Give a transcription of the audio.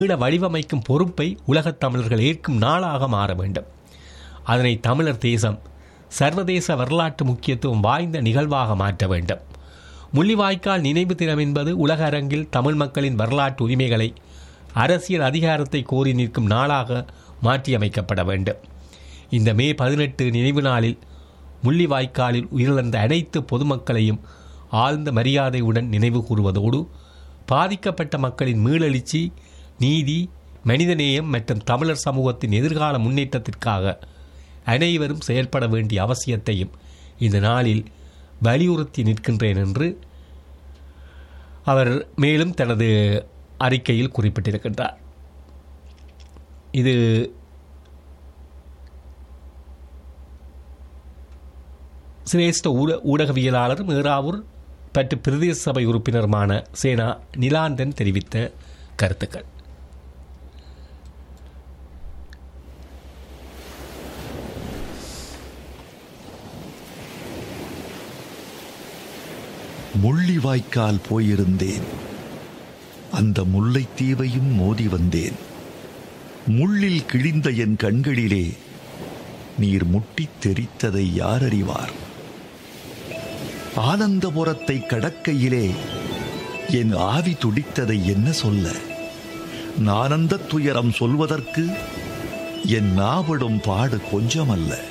மீள வடிவமைக்கும் பொறுப்பை உலகத் தமிழர்கள் ஏற்கும் நாளாக மாற வேண்டும் அதனை தமிழர் தேசம் சர்வதேச வரலாற்று முக்கியத்துவம் வாய்ந்த நிகழ்வாக மாற்ற வேண்டும் முள்ளிவாய்க்கால் நினைவு தினம் என்பது உலக அரங்கில் தமிழ் மக்களின் வரலாற்று உரிமைகளை அரசியல் அதிகாரத்தை கோரி நிற்கும் நாளாக மாற்றியமைக்கப்பட வேண்டும் இந்த மே பதினெட்டு நினைவு நாளில் முள்ளிவாய்க்காலில் உயிரிழந்த அனைத்து பொதுமக்களையும் ஆழ்ந்த மரியாதையுடன் நினைவு கூறுவதோடு பாதிக்கப்பட்ட மக்களின் மீளெழுச்சி நீதி மனிதநேயம் மற்றும் தமிழர் சமூகத்தின் எதிர்கால முன்னேற்றத்திற்காக அனைவரும் செயல்பட வேண்டிய அவசியத்தையும் இந்த நாளில் வலியுறுத்தி நிற்கின்றேன் என்று அவர் மேலும் தனது அறிக்கையில் குறிப்பிட்டிருக்கின்றார் இது சிரேஷ்ட ஊட ஊடகவியலாளர் மேராவூர் பற்று பிரதேச சபை உறுப்பினருமான சேனா நிலாந்தன் தெரிவித்த கருத்துக்கள் முள்ளிவாய்க்கால் போயிருந்தேன் அந்த முல்லைத்தீவையும் மோதி வந்தேன் முள்ளில் கிழிந்த என் கண்களிலே நீர் முட்டித் தெரித்ததை யார் அறிவார் ஆனந்தபுரத்தை கடக்கையிலே என் ஆவி துடித்ததை என்ன சொல்ல நானந்த துயரம் சொல்வதற்கு என் நாவிடும் பாடு கொஞ்சமல்ல